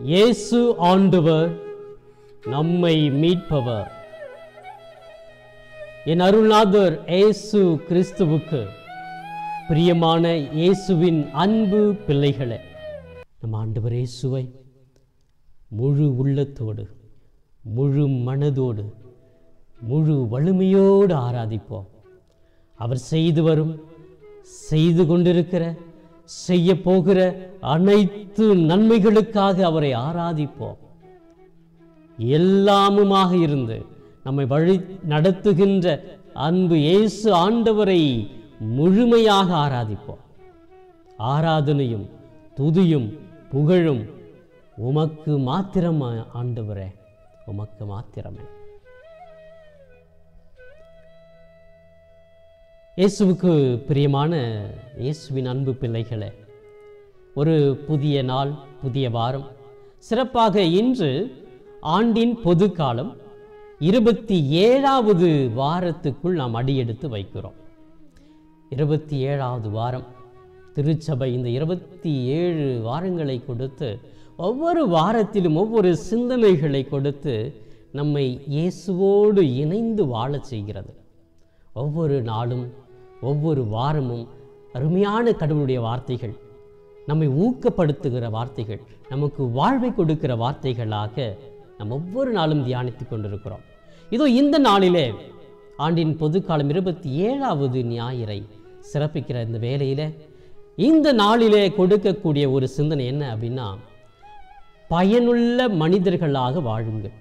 இயேசு ஆண்டவர் நம்மை மீட்பவர் என் அருள்நாதர் இயேசு கிறிஸ்துவுக்கு பிரியமான இயேசுவின் அன்பு பிள்ளைகளே நம் ஆண்டவர் இயேசுவை முழு உள்ளத்தோடு முழு மனதோடு முழு வலிமையோடு ஆராதிப்போம் அவர் செய்து வரும் செய்து கொண்டிருக்கிற செய்ய போகிற அனைத்து நன்மைகளுக்காக அவரை ஆராதிப்போம் எல்லாமுமாக இருந்து நம்மை வழி நடத்துகின்ற அன்பு இயேசு ஆண்டவரை முழுமையாக ஆராதிப்போம் ஆராதனையும் துதியும் புகழும் உமக்கு மாத்திரம் ஆண்டவரே உமக்கு மாத்திரமே இயேசுவுக்கு பிரியமான இயேசுவின் அன்பு பிள்ளைகளே ஒரு புதிய நாள் புதிய வாரம் சிறப்பாக இன்று ஆண்டின் பொது காலம் இருபத்தி ஏழாவது வாரத்துக்குள் நாம் அடியெடுத்து வைக்கிறோம் இருபத்தி ஏழாவது வாரம் திருச்சபை இந்த இருபத்தி ஏழு வாரங்களை கொடுத்து ஒவ்வொரு வாரத்திலும் ஒவ்வொரு சிந்தனைகளை கொடுத்து நம்மை இயேசுவோடு இணைந்து வாழச் செய்கிறது ஒவ்வொரு நாளும் ஒவ்வொரு வாரமும் அருமையான கடவுளுடைய வார்த்தைகள் நம்மை ஊக்கப்படுத்துகிற வார்த்தைகள் நமக்கு வாழ்வை கொடுக்கிற வார்த்தைகளாக நாம் ஒவ்வொரு நாளும் தியானித்துக் கொண்டிருக்கிறோம் இதோ இந்த நாளிலே ஆண்டின் பொதுக்காலம் இருபத்தி ஏழாவது ஞாயிறை சிறப்பிக்கிற இந்த வேளையில இந்த நாளிலே கொடுக்கக்கூடிய ஒரு சிந்தனை என்ன அப்படின்னா பயனுள்ள மனிதர்களாக வாழுங்கள்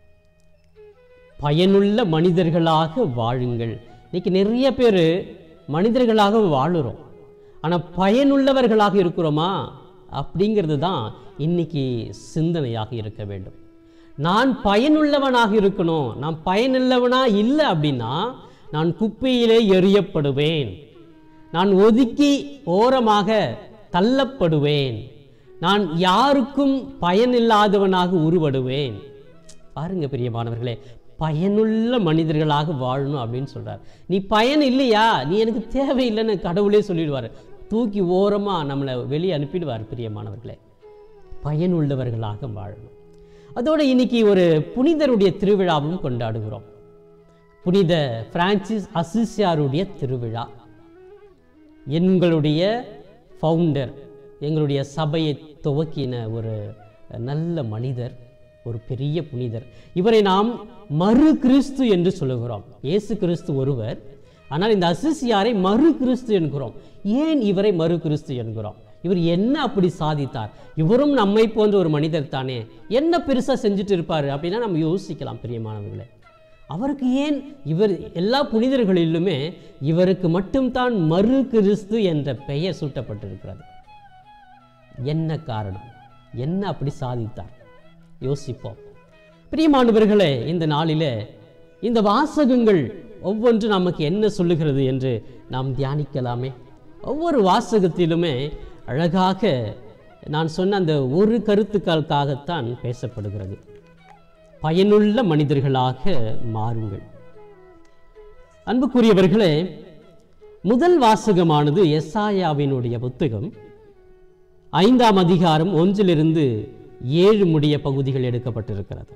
பயனுள்ள மனிதர்களாக வாழுங்கள் இன்னைக்கு நிறைய பேர் மனிதர்களாக வாழுறோம் ஆனால் பயனுள்ளவர்களாக இருக்கிறோமா அப்படிங்கிறது தான் இன்னைக்கு சிந்தனையாக இருக்க வேண்டும் நான் பயனுள்ளவனாக இருக்கணும் நான் பயனுள்ளவனா இல்லை அப்படின்னா நான் குப்பையிலே எறியப்படுவேன் நான் ஒதுக்கி ஓரமாக தள்ளப்படுவேன் நான் யாருக்கும் பயனில்லாதவனாக உருவடுவேன் பாருங்க பிரியமானவர்களே பயனுள்ள மனிதர்களாக வாழணும் அப்படின்னு சொல்றார் நீ பயன் இல்லையா நீ எனக்கு தேவையில்லைன்னு கடவுளே சொல்லிடுவார் தூக்கி ஓரமாக நம்மளை வெளியே அனுப்பிடுவார் பிரியமானவர்களே பயனுள்ளவர்களாக வாழணும் அதோட இன்னைக்கு ஒரு புனிதருடைய திருவிழாவும் கொண்டாடுகிறோம் புனித பிரான்சிஸ் அசிசியாருடைய திருவிழா எங்களுடைய ஃபவுண்டர் எங்களுடைய சபையை துவக்கின ஒரு நல்ல மனிதர் ஒரு பெரிய புனிதர் இவரை நாம் மறு கிறிஸ்து என்று சொல்லுகிறோம் இயேசு கிறிஸ்து ஒருவர் ஆனால் இந்த அசிசியாரை மறு கிறிஸ்து என்கிறோம் ஏன் இவரை மறு கிறிஸ்து என்கிறோம் இவர் என்ன அப்படி சாதித்தார் இவரும் நம்மை போன்ற ஒரு மனிதர் தானே என்ன பெருசாக செஞ்சுட்டு இருப்பார் அப்படின்னா நம்ம யோசிக்கலாம் பிரியமானவர்களே அவருக்கு ஏன் இவர் எல்லா புனிதர்களிலுமே இவருக்கு மட்டும்தான் மறு கிறிஸ்து என்ற பெயர் சூட்டப்பட்டிருக்கிறது என்ன காரணம் என்ன அப்படி சாதித்தார் யோசிப்போம் பிரியமானவர்களே இந்த நாளிலே இந்த வாசகங்கள் ஒவ்வொன்று நமக்கு என்ன சொல்லுகிறது என்று நாம் தியானிக்கலாமே ஒவ்வொரு வாசகத்திலுமே அழகாக நான் சொன்ன அந்த ஒரு கருத்துக்களுக்காகத்தான் பேசப்படுகிறது பயனுள்ள மனிதர்களாக மாறுங்கள் அன்புக்குரியவர்களே முதல் வாசகமானது எஸ்ஆயாவினுடைய புத்தகம் ஐந்தாம் அதிகாரம் ஒன்றிலிருந்து ஏழு முடிய பகுதிகள் எடுக்கப்பட்டிருக்கிறது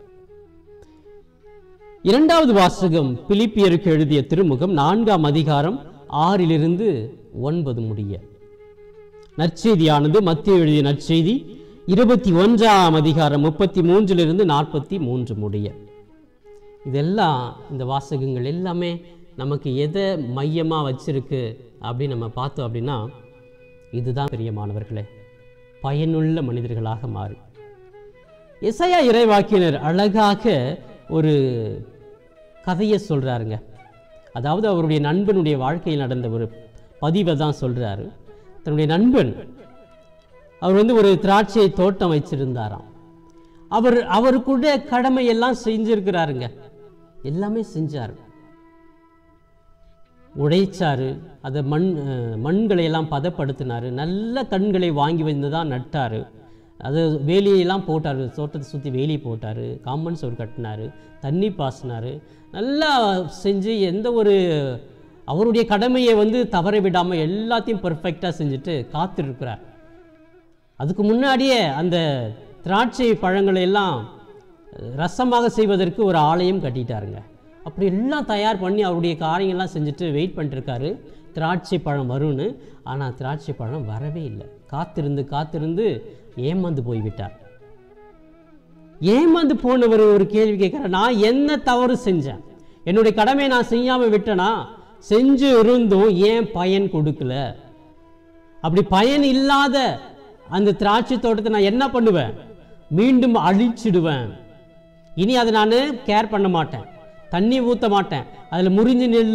இரண்டாவது வாசகம் பிலிப்பியருக்கு எழுதிய திருமுகம் நான்காம் அதிகாரம் ஆறிலிருந்து ஒன்பது முடிய நற்செய்தியானது மத்திய எழுதிய நற்செய்தி இருபத்தி ஒன்றாம் அதிகாரம் முப்பத்தி மூன்றிலிருந்து நாற்பத்தி மூன்று முடிய இதெல்லாம் இந்த வாசகங்கள் எல்லாமே நமக்கு எதை மையமாக வச்சிருக்கு அப்படின்னு நம்ம பார்த்தோம் அப்படின்னா இதுதான் பிரியமானவர்களே பயனுள்ள மனிதர்களாக மாறு எசையா இறைவாக்கினர் அழகாக ஒரு கதையை சொல்கிறாருங்க அதாவது அவருடைய நண்பனுடைய வாழ்க்கையில் நடந்த ஒரு பதிவை தான் சொல்கிறாரு தன்னுடைய நண்பன் அவர் வந்து ஒரு திராட்சை தோட்டம் வச்சிருந்தாராம் அவர் அவருக்குடைய கடமையெல்லாம் செஞ்சிருக்கிறாருங்க எல்லாமே செஞ்சார் உழைச்சாரு அதை மண் அஹ், மண்களை எல்லாம் பதப்படுத்தினாரு நல்ல கண்களை வாங்கி வந்து தான் நட்டாரு அது வேலியெல்லாம் போட்டார் தோட்டத்தை சுற்றி வேலி போட்டார் காம்பவுண்ட் சுவர் கட்டினாரு தண்ணி பாசினாரு நல்லா செஞ்சு எந்த ஒரு அவருடைய கடமையை வந்து தவற விடாமல் எல்லாத்தையும் பர்ஃபெக்டாக செஞ்சுட்டு காத்திருக்கிறார் அதுக்கு முன்னாடியே அந்த திராட்சை பழங்களை எல்லாம் ரசமாக செய்வதற்கு ஒரு ஆலயம் கட்டிட்டாருங்க அப்படி எல்லாம் தயார் பண்ணி அவருடைய காரியங்கள்லாம் செஞ்சுட்டு வெயிட் பண்ணிட்டுருக்காரு திராட்சை பழம் வரும்னு ஆனால் திராட்சை பழம் வரவே இல்லை காத்திருந்து காத்திருந்து ஏமாந்து போய்விட்டார் ஏமாந்து போனவர் ஒரு கேள்வி கேட்குறார் நான் என்ன தவறு செஞ்சேன் என்னுடைய கடமையை நான் செய்யாமல் விட்டேனா செஞ்சு இருந்தும் ஏன் பயன் கொடுக்கல அப்படி பயன் இல்லாத அந்த திராட்சை தோட்டத்தை நான் என்ன பண்ணுவேன் மீண்டும் அழிச்சிடுவேன் இனி அதை நான் கேர் பண்ண மாட்டேன் தண்ணி ஊற்ற மாட்டேன் அதில் முறிஞ்சு நெல்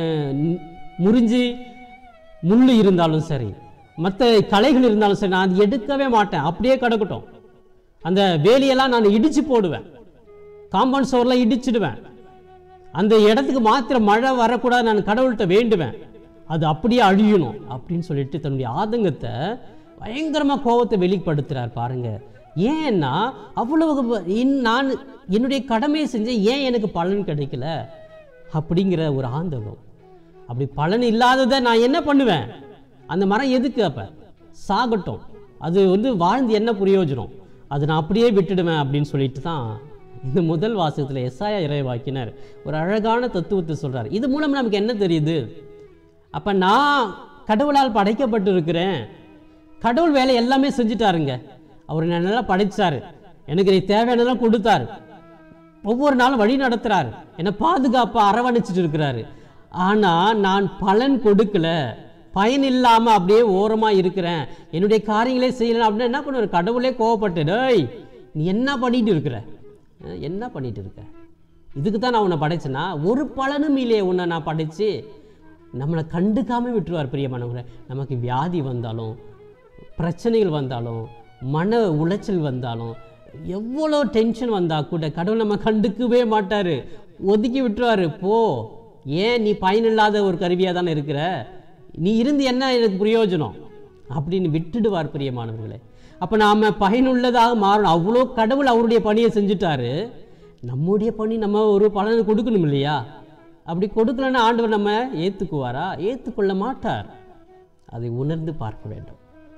முறிஞ்சு முள் இருந்தாலும் சரி மற்ற களைகள் இருந்தாலும் சரி நான் அது எடுக்கவே மாட்டேன் அப்படியே கிடக்கட்டும் அந்த வேலியெல்லாம் நான் இடிச்சு போடுவேன் காம்பவுண்ட் சுவர்லாம் இடிச்சிடுவேன் அந்த இடத்துக்கு மாத்திர மழை வரக்கூடாது நான் கடவுள்கிட்ட வேண்டுவேன் அது அப்படியே அழியணும் அப்படின்னு சொல்லிட்டு தன்னுடைய ஆதங்கத்தை பயங்கரமாக கோபத்தை வெளிப்படுத்துறார் பாருங்க ஏன்னா அவ்வளவு ப- இன்- நான் என்னுடைய கடமையை செஞ்சேன் ஏன் எனக்கு பலன் கிடைக்கல அப்படிங்கிற ஒரு ஆந்தகம் அப்படி பலன் இல்லாததை நான் என்ன பண்ணுவேன் அந்த மரம் எதுக்கு அப்ப சாகட்டும் அது வந்து வாழ்ந்து என்ன பிரயோஜனம் அதை நான் அப்படியே விட்டுடுவேன் அப்படின்னு சொல்லிட்டு தான் இந்த முதல் வாசகத்தில் எஸ்ஆயா இறைவாக்கினர் ஒரு அழகான தத்துவத்தை சொல்றார் இது மூலம் நமக்கு என்ன தெரியுது அப்ப நான் கடவுளால் படைக்கப்பட்டு இருக்கிறேன் கடவுள் வேலை எல்லாமே செஞ்சுட்டாருங்க அவர் என்னை நல்லா படைச்சாரு எனக்கு தேவையானதெல்லாம் கொடுத்தாரு ஒவ்வொரு நாளும் வழி நடத்துறாரு என்னை பாதுகாப்பா அரவணைச்சிட்டு இருக்கிறாரு ஆனா நான் பலன் கொடுக்கல பயன் இல்லாம அப்படியே ஓரமா இருக்கிறேன் என்னுடைய காரியங்களே செய்யலாம் அப்படின்னா என்ன பண்ணுவார் கடவுளே கோவப்பட்டு டேய் நீ என்ன பண்ணிட்டு இருக்கிற அஹ், என்ன பண்ணிட்டு இருக்க இதுக்கு தான் நான் உன்னை படைச்சேனா ஒரு பலனும் இல்லையே உன்னை நான் படைச்சு நம்மளை கண்டுக்காம விட்டுருவார் பிரியமானவங்களே நமக்கு வியாதி வந்தாலும் பிரச்சனைகள் வந்தாலும் மன உளைச்சல் வந்தாலும் எவ்வளோ டென்ஷன் வந்தால் கூட கடவுள் நம்ம கண்டுக்கவே மாட்டார் ஒதுக்கி விட்டுருவாரு போ ஏன் நீ பயனில்லாத ஒரு கருவியாக தானே இருக்கிற நீ இருந்து என்ன எனக்கு பிரயோஜனம் அப்படின்னு விட்டுடுவார் பிரியமானவர்களே அப்போ நாம் பயனுள்ளதாக மாறணும் அவ்வளோ கடவுள் அவருடைய பணியை செஞ்சுட்டாரு நம்முடைய பணி நம்ம ஒரு பலனை கொடுக்கணும் இல்லையா அப்படி கொடுக்கலன்னா ஆண்டவர் நம்ம ஏற்றுக்குவாரா ஏற்றுக்கொள்ள மாட்டார் அதை உணர்ந்து பார்க்க வேண்டும்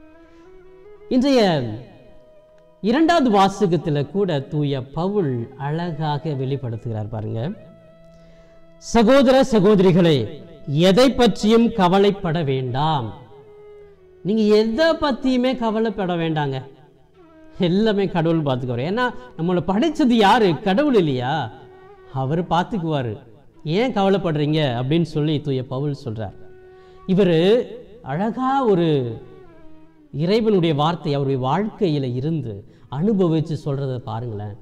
இன்றைய இரண்டாவது வாசகத்தில் கூட தூய பவுல் அழகாக வெளிப்படுத்துகிறார் பாருங்க சகோதர சகோதரிகளே எதை பற்றியும் கவலைப்பட வேண்டாம் நீங்க எதை பத்தியுமே கவலைப்பட வேண்டாங்க எல்லாமே கடவுள் பார்த்துக்குவார் ஏன்னா நம்மளை படைச்சது யாரு கடவுள் இல்லையா அவர் பார்த்துக்குவாரு ஏன் கவலைப்படுறீங்க அப்படின்னு சொல்லி தூய பவுல் சொல்றார் இவர் அழகா ஒரு இறைவனுடைய வார்த்தை அவருடைய வாழ்க்கையில இருந்து அனுபவிச்சு சொல்றதை பாருங்களேன்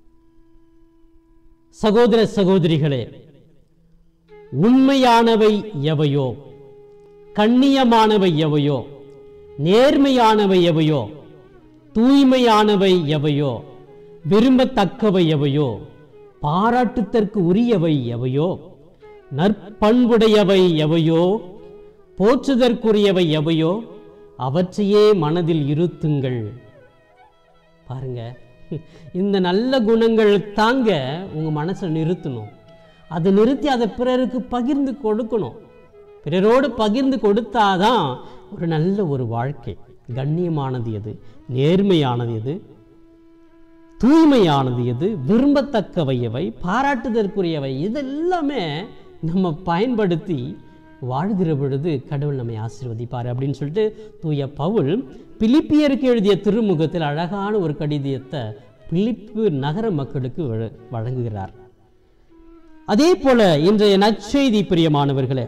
சகோதர சகோதரிகளே உண்மையானவை எவையோ கண்ணியமானவை எவையோ நேர்மையானவை எவையோ தூய்மையானவை எவையோ விரும்பத்தக்கவை எவையோ பாராட்டுத்தற்கு உரியவை எவையோ நற்பண்புடையவை எவையோ போற்றுதற்குரியவை எவையோ அவற்றையே மனதில் இருத்துங்கள் பாருங்க இந்த நல்ல குணங்கள் தாங்க உங்க மனசுல நிறுத்தணும் அதை நிறுத்தி அதை பிறருக்கு பகிர்ந்து கொடுக்கணும் பிறரோடு பகிர்ந்து கொடுத்தாதான் ஒரு நல்ல ஒரு வாழ்க்கை கண்ணியமானது எது நேர்மையானது எது தூய்மையானது எது விரும்பத்தக்கவை எவை பாராட்டுதற்குரியவை இதெல்லாமே நம்ம பயன்படுத்தி வாழ்கிற பொழுது கடவுள் நம்மை ஆசீர்வதிப்பார் அப்படின்னு சொல்லிட்டு தூய பவுல் பிலிப்பியருக்கு எழுதிய திருமுகத்தில் அழகான ஒரு கடிதத்தை பிலிப்பு நகர மக்களுக்கு வழ- வழங்குகிறார் அதே போல இன்றைய நற்செய்தி பிரியமானவர்களே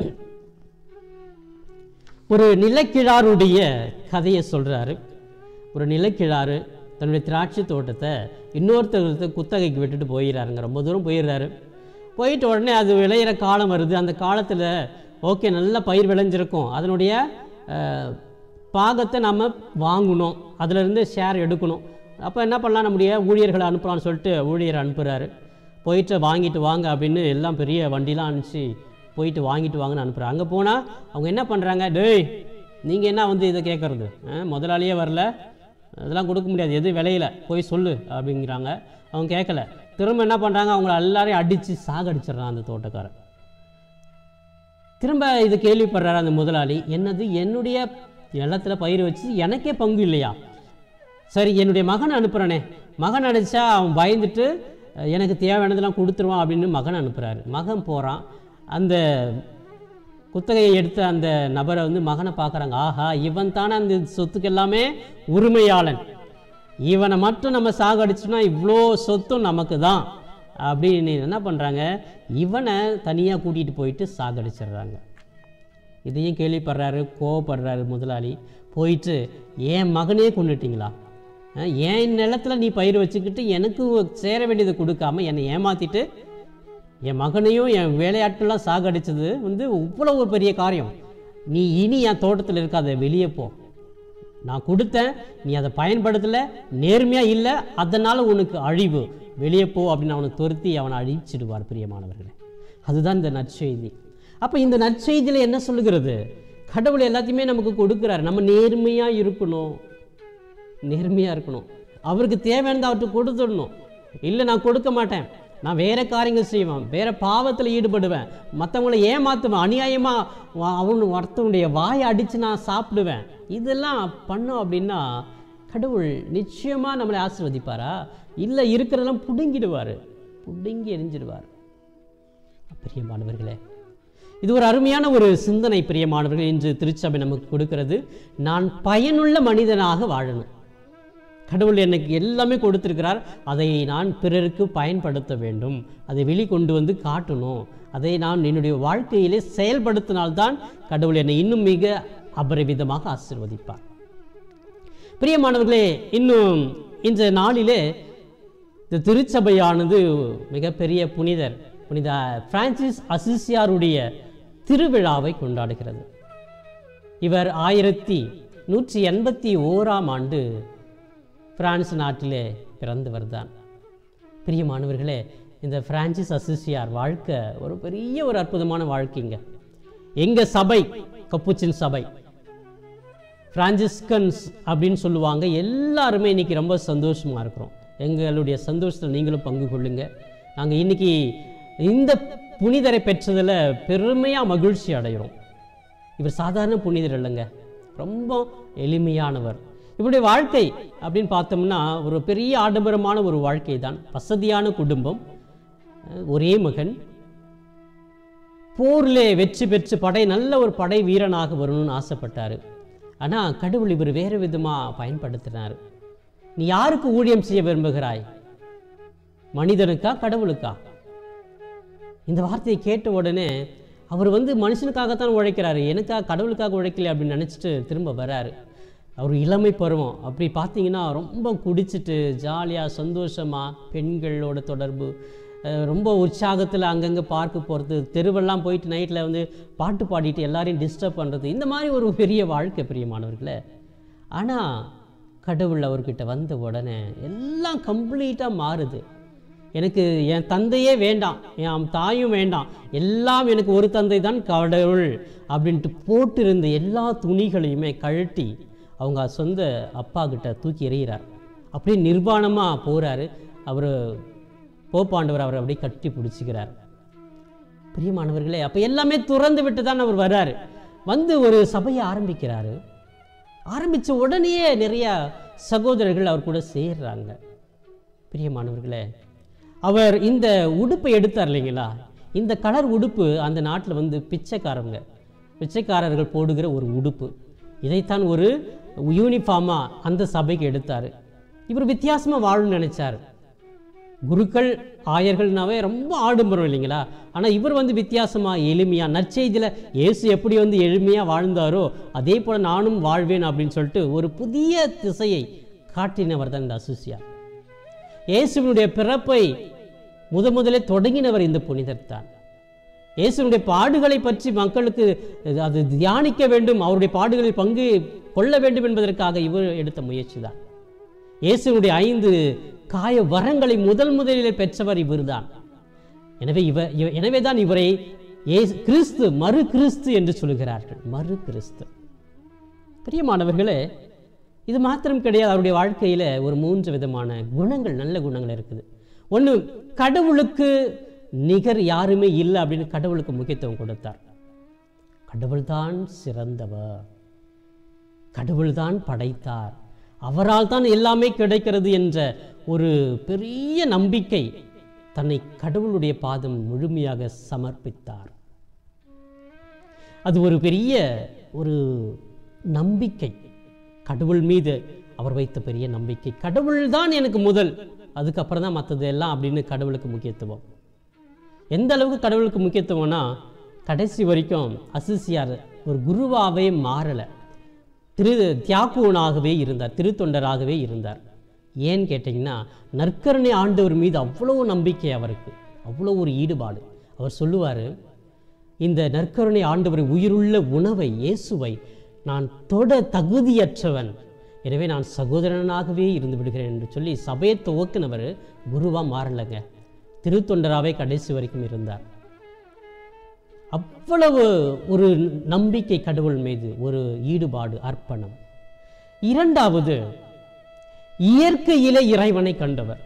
ஒரு நிலக்கிழாருடைய கதையை சொல்றாரு ஒரு நிலக்கிழாரு தன்னுடைய திராட்சை தோட்டத்தை இன்னொருத்தருக்கு குத்தகைக்கு விட்டுட்டு போயிடுறாருங்க ரொம்ப தூரம் போயிடுறாரு போயிட்ட உடனே அது விளையிற காலம் வருது அந்த காலத்தில் ஓகே நல்ல பயிர் விளைஞ்சிருக்கும் அதனுடைய அஹ், பாகத்தை நம்ம வாங்கணும் அதிலிருந்து ஷேர் எடுக்கணும் அப்போ என்ன பண்ணலாம் நம்முடைய ஊழியர்களை அனுப்பலாம்னு சொல்லிட்டு ஊழியர் அனுப்புகிறாரு போயிட்டு வாங்கிட்டு வாங்க அப்படின்னு எல்லாம் பெரிய வண்டிலாம் அனுப்பிச்சு போயிட்டு வாங்கிட்டு வாங்கன்னு அனுப்புகிறாங்க அங்கே போனால் அவங்க என்ன பண்ணுறாங்க டேய் நீங்கள் என்ன வந்து இதை கேட்குறது முதலாளியே வரல அதெல்லாம் கொடுக்க முடியாது எது விலையில போய் சொல்லு அப்படிங்கிறாங்க அவங்க கேட்கல திரும்ப என்ன பண்ணுறாங்க அவங்கள எல்லாரையும் அடித்து சாகடிச்சிடுறான் அந்த தோட்டக்காரன் திரும்ப இது கேள்விப்படுறாரு அந்த முதலாளி என்னது என்னுடைய நிலத்துல பயிர் வச்சு எனக்கே பங்கு இல்லையா சரி என்னுடைய மகன் அனுப்புகிறனே மகன் அனுப்பிச்சா அவன் பயந்துட்டு அஹ், எனக்கு தேவையானதெல்லாம் கொடுத்துருவான் அப்படின்னு மகன் அனுப்புகிறாரு மகன் போகிறான் அந்த குத்தகையை எடுத்த அந்த நபரை வந்து மகனை பார்க்குறாங்க ஆஹா இவன் தானே அந்த சொத்துக்கு எல்லாமே உரிமையாளன் இவனை மட்டும் நம்ம சாகடிச்சோன்னா இவ்வளோ சொத்தும் நமக்கு தான் அப்படின்னு என்ன பண்ணுறாங்க இவனை தனியாக கூட்டிகிட்டு போயிட்டு சாகடிச்சிடுறாங்க இதையும் கேள்விப்படுறாரு கோவப்படுறாரு முதலாளி போயிட்டு என் மகனே கொண்டுட்டீங்களா அஹ், என் நிலத்துல நீ பயிர் வச்சுக்கிட்டு எனக்கு சேர வேண்டியதை கொடுக்காம என்னை ஏமாத்திட்டு என் மகனையும் என் வேலையாட்கள்லாம் சாகடிச்சது வந்து இவ்வளோ ஒரு பெரிய காரியம் நீ இனி என் தோட்டத்தில் இருக்காத வெளியே போ நான் கொடுத்தேன் நீ அதை பயன்படுத்தலை நேர்மையாக இல்லை அதனால் உனக்கு அழிவு வெளியே போ அப்படின்னு அவனை துரத்தி அவனை அழிச்சிடுவார் பிரியமானவர்களே அதுதான் இந்த நற்செய்தி அப்போ இந்த நற்செய்தியில் என்ன சொல்லுகிறது கடவுள் எல்லாத்தையுமே நமக்கு கொடுக்குறாரு நம்ம நேர்மையாக இருக்கணும் நேர்மையாக இருக்கணும் அவருக்கு தேவையானதை அவர்கிட்ட கொடுத்துடணும் இல்லை நான் கொடுக்க மாட்டேன் நான் வேற காரியங்கள் செய்வேன் வேற பாவத்தில் ஈடுபடுவேன் மற்றவங்கள ஏமாத்துவேன் அநியாயமாக அவன் ஒருத்தனுடைய வாயை அடித்து நான் சாப்பிடுவேன் இதெல்லாம் பண்ணோம் அப்படின்னா கடவுள் நிச்சயமாக நம்மளை ஆசீர்வதிப்பாரா இல்லை இருக்கிறதெல்லாம் புடுங்கிடுவார் புடுங்கி எரிஞ்சிடுவார் பிரியமானவர்களே இது ஒரு அருமையான ஒரு சிந்தனை பிரியமானவர்கள் இன்று திருச்சபை நமக்கு கொடுக்கிறது நான் பயனுள்ள மனிதனாக வாழணும் கடவுள் எனக்கு எல்லாமே கொடுத்திருக்கிறார் அதை நான் பிறருக்கு பயன்படுத்த வேண்டும் அதை வெளிக்கொண்டு வந்து காட்டணும் அதை நான் என்னுடைய வாழ்க்கையிலே செயல்படுத்தினால்தான் கடவுள் என்னை இன்னும் மிக அபரிவிதமாக ஆசீர்வதிப்பார் பிரியமானவர்களே இன்னும் இந்த நாளிலே இந்த திருச்சபையானது மிகப்பெரிய புனிதர் புனித பிரான்சிஸ் அசிசியாருடைய திருவிழாவை கொண்டாடுகிறது இவர் ஆயிரத்தி நூற்றி எண்பத்தி ஓராம் ஆண்டு பிரான்ஸ் நாட்டிலே பிறந்தவர் தான் பிரியமானவர்களே இந்த பிரான்சிஸ் அசிசியார் வாழ்க்கை ஒரு பெரிய ஒரு அற்புதமான வாழ்க்கைங்க எங்க சபை கப்புச்சின் சபை பிரான்சிஸ்கன்ஸ் அப்படின்னு சொல்லுவாங்க எல்லாருமே இன்னைக்கு ரொம்ப சந்தோஷமா இருக்கிறோம் எங்களுடைய சந்தோஷத்தில் நீங்களும் பங்கு கொள்ளுங்க நாங்கள் இன்னைக்கு இந்த புனிதரை பெற்றதில் பெருமையாக மகிழ்ச்சி அடைகிறோம் இவர் சாதாரண புனிதர் இல்லைங்க ரொம்ப எளிமையானவர் இவருடைய வாழ்க்கை அப்படின்னு பார்த்தோம்னா ஒரு பெரிய ஆடம்பரமான ஒரு வாழ்க்கை தான் வசதியான குடும்பம் அஹ் ஒரே மகன் போரிலே வெற்றி பெற்று படை நல்ல ஒரு படை வீரனாக வரணும்னு ஆசைப்பட்டார் ஆனால் கடவுள் இவர் வேறு விதமாக பயன்படுத்தினார் நீ யாருக்கு ஊழியம் செய்ய விரும்புகிறாய் மனிதனுக்கா கடவுளுக்கா இந்த வார்த்தையை கேட்ட உடனே அவர் வந்து மனுஷனுக்காகத்தான் உழைக்கிறாரு எனக்காக கடவுளுக்காக உழைக்கல அப்படின்னு நினச்சிட்டு திரும்ப வராரு அவர் இளமை பருவம் அப்படி பார்த்தீங்கன்னா ரொம்ப குடிச்சிட்டு ஜாலியாக சந்தோஷமாக பெண்களோட தொடர்பு அஹ் ரொம்ப உற்சாகத்தில் அங்கங்கே பார்க்க போகிறது தெருவெல்லாம் போயிட்டு நைட்டில் வந்து பாட்டு பாடிட்டு எல்லாரையும் டிஸ்டர்ப் பண்ணுறது இந்த மாதிரி ஒரு பெரிய வாழ்க்கை பிரியமானவர்களே ஆனால் கடவுள் அவர்கிட்ட வந்த உடனே எல்லாம் கம்ப்ளீட்டாக மாறுது எனக்கு என் தந்தையே வேண்டாம் என் தாயும் வேண்டாம் எல்லாம் எனக்கு ஒரு தந்தை தான் கடவுள் அப்படின்ட்டு போட்டிருந்த எல்லா துணிகளையுமே கழட்டி அவங்க சொந்த அப்பா கிட்ட தூக்கி எறிகிறார் அப்படியே நிர்வாணமாக போகிறாரு அவர் போப்பாண்டவர் அவரை அப்படியே கட்டி பிடிச்சிக்கிறார் பிரியமானவர்களே அப்போ எல்லாமே துறந்து விட்டு தான் அவர் வர்றாரு வந்து ஒரு சபையை ஆரம்பிக்கிறாரு ஆரம்பித்த உடனேயே நிறைய சகோதரர்கள் அவர் கூட சேர்றாங்க பிரியமானவர்களே அவர் இந்த உடுப்பை எடுத்தார் இல்லைங்களா இந்த கலர் உடுப்பு அந்த நாட்டில் வந்து பிச்சைக்காரங்க பிச்சைக்காரர்கள் போடுகிற ஒரு உடுப்பு இதைத்தான் ஒரு யூனிஃபார்மாக அந்த சபைக்கு எடுத்தார் இவர் வித்தியாசமாக வாழணும்னு நினைச்சார் குருக்கள் ஆயர்கள்னாவே ரொம்ப ஆடம்பரம் இல்லைங்களா ஆனால் இவர் வந்து வித்தியாசமாக எளிமையாக நற்செய்தியில் இயேசு எப்படி வந்து எளிமையாக வாழ்ந்தாரோ அதே போல் நானும் வாழ்வேன் அப்படின்னு சொல்லிட்டு ஒரு புதிய திசையை காட்டினவர் தான் இந்த அசுசியா இயேசுவினுடைய பிறப்பை முத முதலே தொடங்கினவர் இந்த புனிதர் தான் இயேசுனுடைய பாடுகளை பற்றி மக்களுக்கு அது தியானிக்க வேண்டும் அவருடைய பாடுகளில் பங்கு கொள்ள வேண்டும் என்பதற்காக இவர் எடுத்த முயற்சி தான் இயேசுனுடைய ஐந்து காய வரங்களை முதல் முதலில் பெற்றவர் இவர்தான் எனவே இவர் இவ- எனவே தான் இவரை இயேசு கிறிஸ்து மறு கிறிஸ்து என்று சொல்கிறார்கள் மறு கிறிஸ்து பிரியமானவர்களே இது மாத்திரம் கிடையாது அவருடைய வாழ்க்கையில் ஒரு மூன்று விதமான குணங்கள் நல்ல குணங்கள் இருக்குது ஒன்று கடவுளுக்கு நிகர் யாருமே இல்லை அப்படின்னு கடவுளுக்கு முக்கியத்துவம் கொடுத்தார் கடவுள்தான் சிறந்தவர் கடவுள்தான் படைத்தார் அவரால் தான் எல்லாமே கிடைக்கிறது என்ற ஒரு பெரிய நம்பிக்கை தன்னை கடவுளுடைய பாதம் முழுமையாக சமர்ப்பித்தார் அது ஒரு பெரிய ஒரு நம்பிக்கை கடவுள் மீது அவர் வைத்த பெரிய நம்பிக்கை கடவுள் தான் எனக்கு முதல் அதுக்கப்புறம் தான் மற்றது எல்லாம் அப்படின்னு கடவுளுக்கு முக்கியத்துவம் எந்த அளவுக்கு கடவுளுக்கு முக்கியத்துவம்னா கடைசி வரைக்கும் அசிசியார் ஒரு குருவாகவே மாறலை திரு தியாக்குவனாகவே இருந்தார் திருத்தொண்டராகவே இருந்தார் ஏன்னு கேட்டிங்கன்னா நற்கருணை ஆண்டவர் மீது அவ்வளோ நம்பிக்கை அவருக்கு அவ்வளோ ஒரு ஈடுபாடு அவர் சொல்லுவார் இந்த நற்கருணை ஆண்டவர் உயிருள்ள உணவை இயேசுவை நான் தொட தகுதியற்றவன் எனவே நான் சகோதரனாகவே இருந்து விடுகிறேன் என்று சொல்லி சபையை துவக்கினவர் குருவா மாறலைங்க திருத்தொண்டராகவே கடைசி வரைக்கும் இருந்தார் அவ்வளவு ஒரு நம்பிக்கை கடவுள் மீது ஒரு ஈடுபாடு அர்ப்பணம் இரண்டாவது இயற்கையிலே இறைவனை கண்டவர்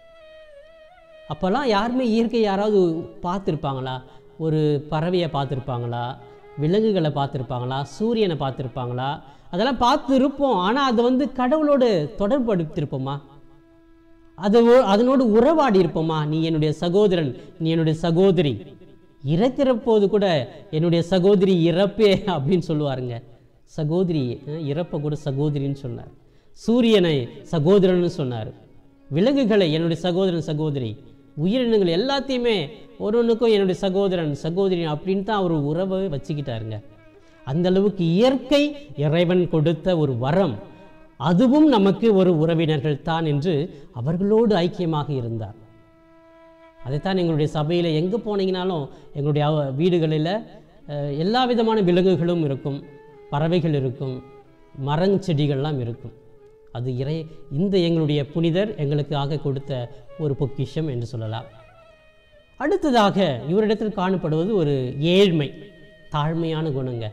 அப்போல்லாம் யாருமே இயற்கை யாராவது பார்த்துருப்பாங்களா ஒரு பறவையை பார்த்துருப்பாங்களா விலங்குகளை பார்த்துருப்பாங்களா சூரியனை பார்த்துருப்பாங்களா அதெல்லாம் பார்த்து இருப்போம் ஆனால் அது வந்து கடவுளோடு தொடர்படுத்திருப்போமா அது ஒ- அதனோடு உறவாடி இருப்போமா நீ என்னுடைய சகோதரன் நீ என்னுடைய சகோதரி இறக்கிற போது கூட என்னுடைய சகோதரி இறப்பே அப்படின்னு சொல்லுவாருங்க சகோதரி அஹ், இறப்ப கூட சகோதரின்னு சொன்னார் சூரியனை சகோதரன்னு சொன்னார் விலங்குகளை என்னுடைய சகோதரன் சகோதரி உயிரினங்கள் எல்லாத்தையுமே ஒரு ஒன்றுக்கும் என்னுடைய சகோதரன் சகோதரி அப்படின்னு தான் அவர் உறவை வச்சுக்கிட்டாருங்க அந்த அளவுக்கு இயற்கை இறைவன் கொடுத்த ஒரு வரம் அதுவும் நமக்கு ஒரு உறவினர்கள் தான் என்று அவர்களோடு ஐக்கியமாக இருந்தார் அதைத்தான் எங்களுடைய சபையில் எங்கே போனீங்கனாலும் எங்களுடைய அவ- வீடுகளில் அஹ், எல்லா விதமான விலங்குகளும் இருக்கும் பறவைகள் இருக்கும் மரங் செடிகள்லாம் இருக்கும் அது இறை இந்த எங்களுடைய புனிதர் எங்களுக்காக கொடுத்த ஒரு பொக்கிஷம் என்று சொல்லலாம் அடுத்ததாக இவரிடத்தில் காணப்படுவது ஒரு ஏழ்மை தாழ்மையான குணங்க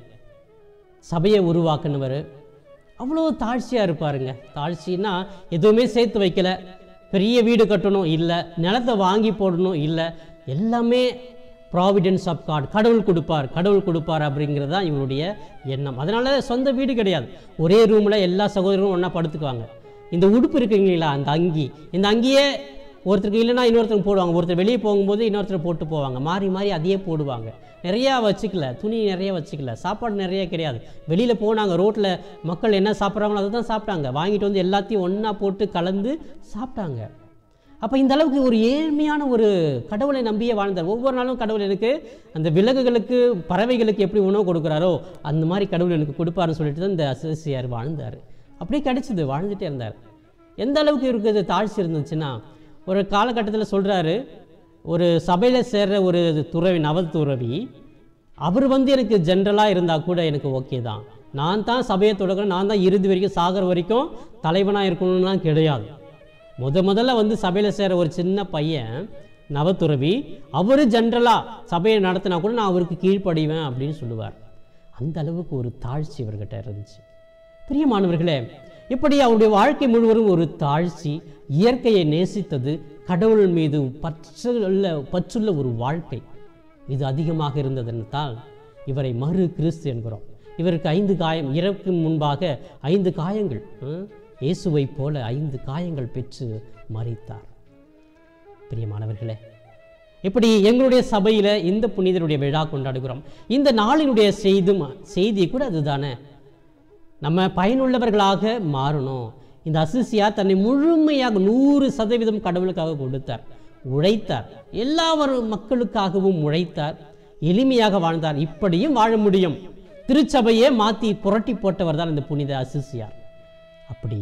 சபையை உருவாக்குனவர் அவ்வளோ தாழ்ச்சியாக இருப்பாருங்க தாழ்ச்சின்னா எதுவுமே சேர்த்து வைக்கல பெரிய வீடு கட்டணும் இல்லை நிலத்தை வாங்கி போடணும் இல்லை எல்லாமே ப்ராவிடன்ஸ் ஆஃப் காட் கடவுள் கொடுப்பார் கடவுள் கொடுப்பார் அப்படிங்கிறது தான் இவருடைய எண்ணம் அதனால சொந்த வீடு கிடையாது ஒரே ரூமில் எல்லா சகோதரரும் ஒன்றா படுத்துக்குவாங்க இந்த உடுப்பு இருக்குங்களா அந்த அங்கி இந்த அங்கியே ஒருத்தருக்கு இல்லைன்னா இன்னொருத்தருக்கு போடுவாங்க ஒருத்தர் வெளியே போகும்போது இன்னொருத்தர் போட்டு போவாங்க மாறி மாறி அதையே போடுவாங்க நிறையா வச்சுக்கல துணி நிறைய வச்சுக்கல சாப்பாடு நிறைய கிடையாது வெளியில் போனாங்க ரோட்டில் மக்கள் என்ன சாப்பிட்றாங்களோ அதை தான் சாப்பிட்டாங்க வாங்கிட்டு வந்து எல்லாத்தையும் ஒன்றா போட்டு கலந்து சாப்பிட்டாங்க அப்போ இந்த அளவுக்கு ஒரு ஏழ்மையான ஒரு கடவுளை நம்பியே வாழ்ந்தார் ஒவ்வொரு நாளும் கடவுள் எனக்கு அந்த விலங்குகளுக்கு பறவைகளுக்கு எப்படி உணவு கொடுக்குறாரோ அந்த மாதிரி கடவுள் எனக்கு கொடுப்பாருன்னு சொல்லிட்டு தான் இந்த அசிசியார் வாழ்ந்தார் அப்படியே கிடைச்சிது வாழ்ந்துட்டே இருந்தார் எந்த அளவுக்கு இருக்குது தாழ்ச்சி இருந்துச்சுன்னா ஒரு காலகட்டத்தில் சொல்கிறாரு ஒரு சபையில் சேர்ற ஒரு துறவி நவ துறவி அவர் வந்து எனக்கு ஜென்ரலாக இருந்தால் கூட எனக்கு ஓகே தான் நான் தான் சபையை தொடங்குறேன் நான் தான் இறுதி வரைக்கும் சாகர வரைக்கும் தலைவனாக இருக்கணும்லாம் கிடையாது முத முதல்ல வந்து சபையில் சேர ஒரு சின்ன பையன் நவத்துறவி அவர் ஜென்ரலாக சபையை நடத்தினா கூட நான் அவருக்கு கீழ்ப்படிவேன் அப்படின்னு சொல்லுவார் அந்த அளவுக்கு ஒரு தாழ்ச்சி இவர்கிட்ட இருந்துச்சு பிரியமானவர்களே இப்படி அவருடைய வாழ்க்கை முழுவதும் ஒரு தாழ்ச்சி இயற்கையை நேசித்தது கடவுள் மீது பற்றுள்ள பற்றுள்ள ஒரு வாழ்க்கை இது அதிகமாக இருந்ததென்றால் இவரை மறு கிறிஸ்து என்கிறோம் இவருக்கு ஐந்து காயம் இறக்கும் முன்பாக ஐந்து காயங்கள் ம், இயேசுவைப் போல ஐந்து காயங்கள் பெற்று மறித்தார் பிரியமானவர்களே இப்படி எங்களுடைய சபையில் இந்த புனிதருடைய விழா கொண்டாடுகிறோம் இந்த நாளினுடைய செய்தும் செய்தி கூட அதுதானே நம்ம பயனுள்ளவர்களாக மாறணும் இந்த அசிசியா தன்னை முழுமையாக நூறு சதவீதம் கடவுளுக்காக கொடுத்தார் உழைத்தார் எல்லாவரும் மக்களுக்காகவும் உழைத்தார் எளிமையாக வாழ்ந்தார் இப்படியும் வாழ முடியும் திருச்சபையே மாற்றி புரட்டி போட்டவர் தான் இந்த புனித அசிசியார் அப்படி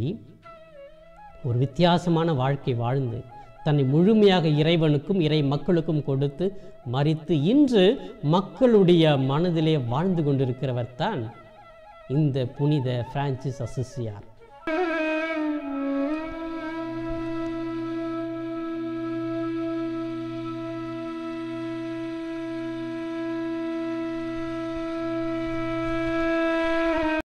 ஒரு வித்தியாசமான வாழ்க்கை வாழ்ந்து தன்னை முழுமையாக இறைவனுக்கும் இறை மக்களுக்கும் கொடுத்து மறித்து இன்று மக்களுடைய மனதிலே வாழ்ந்து கொண்டிருக்கிறவர் தான் இந்த புனித பிரான்சிஸ் அசிசியார்